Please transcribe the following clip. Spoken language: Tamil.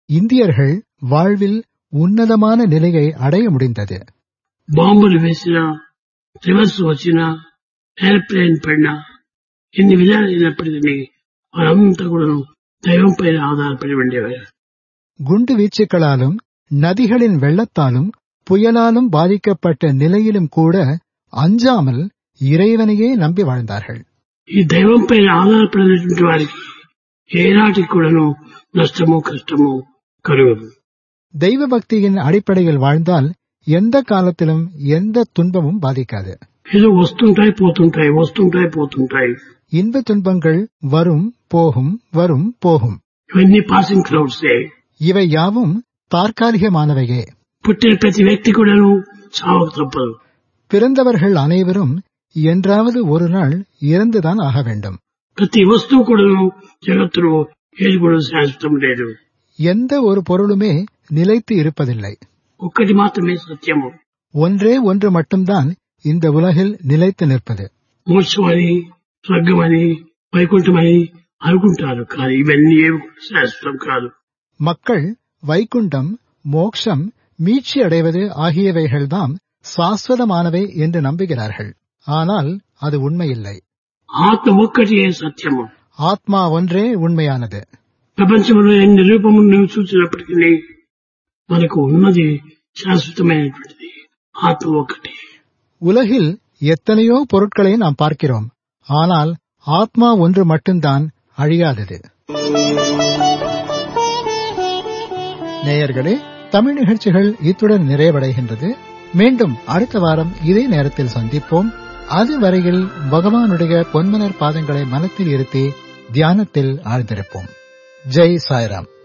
இந்தியர்கள் வாழ்வில் உன்னதமான நிலையை அடைய முடிந்தது బాంబులు వేసినా రివర్స్ వచ్చినా ఏరోప్లేన్ పడినా ఎన్ని విధాలు అయినప్పటికీ వారంతా కూడా దైవం పైన ఆధారపడి ఉండేవారు குண்டு வீச்சுக்களாலும் நதிகளின் வெள்ளத்தாலும் புயலாலும் பாதிக்கப்பட்ட நிலையிலும் கூட அஞ்சாமல் இறைவனையே நம்பி வாழ்ந்தார்கள் ఈ దైవం పైన ఆధారపడినటువంటి వారికి ఏనాటికి కూడాను నష్టము కష్టము కలుగదు தெய்வ பக்தியின் அடிப்படையில் வாழ்ந்தால் எந்த காலத்திலும் எந்த துன்பமும் பாதிக்காது ఏదో వస్తుంటాయి పోతుంటాయి వస్తుంటాయి పోతుంటాయి இன்ப துன்பங்கள் வரும் போகும் வரும் போகும் ఇవన్నీ పాసింగ్ క్లౌడ్సే இவை யாவும் தற்காலிகமானவையே పుట్టిన ప్రతి వ్యక్తి కూడాను చావక తప్పదు பிறந்தவர்கள் அனைவரும் என்றாவது ஒரு நாள் இறந்துதான் ஆக வேண்டும் ప్రతి వస్తువు కూడాను జగత్తులో ఏది కూడా శాశ్వతం లేదు எந்த ஒரு பொருளுமே நிலைத்து இருப்பதில்லை ఒక్కటి మాత్రమే సత్యము ஒன்றே ஒன்று மட்டும்தான் இந்த உலகில் நிலைத்து நிற்பது మోక్షమని స్వర్గమని వైకుంఠమని అనుకుంటారు కానీ ఇవన్నీ ఏవి కూడా శాశ్వతం కాదు மக்கள் வைகுண்டம் மோக்ஷம் மீட்சி அடைவது ஆகியவைகள்தாம் சாஸ்வதமானவை என்று நம்புகிறார்கள் ஆனால் அது உண்மையில்லை ఆత్మ ఒక్కటే సత్యము ஆத்மா ஒன்றே உண்மையானது ప్రపంచంలో ఎన్ని రూపములు నువ్వు చూసినప్పటికీ మనకు ఉన్నది శాశ్వతమైనటువంటిది ఆత్మ ఒక్కటి உலகில் எத்தனையோ பொருட்களை நாம் பார்க்கிறோம் ஆனால் ஆத்மா ஒன்று மட்டும்தான் அழியாதது நேயர்களே தமிழ் நிகழ்ச்சிகள் இத்துடன் நிறைவடைகின்றது மீண்டும் அடுத்த வாரம் இதே நேரத்தில் சந்திப்போம் அதுவரையில் பகவானுடைய பொன்மலர் பாதங்களை மனத்தில் இருத்தி தியானத்தில் ஆழ்ந்திருப்போம் ஜெய் சாய்ராம்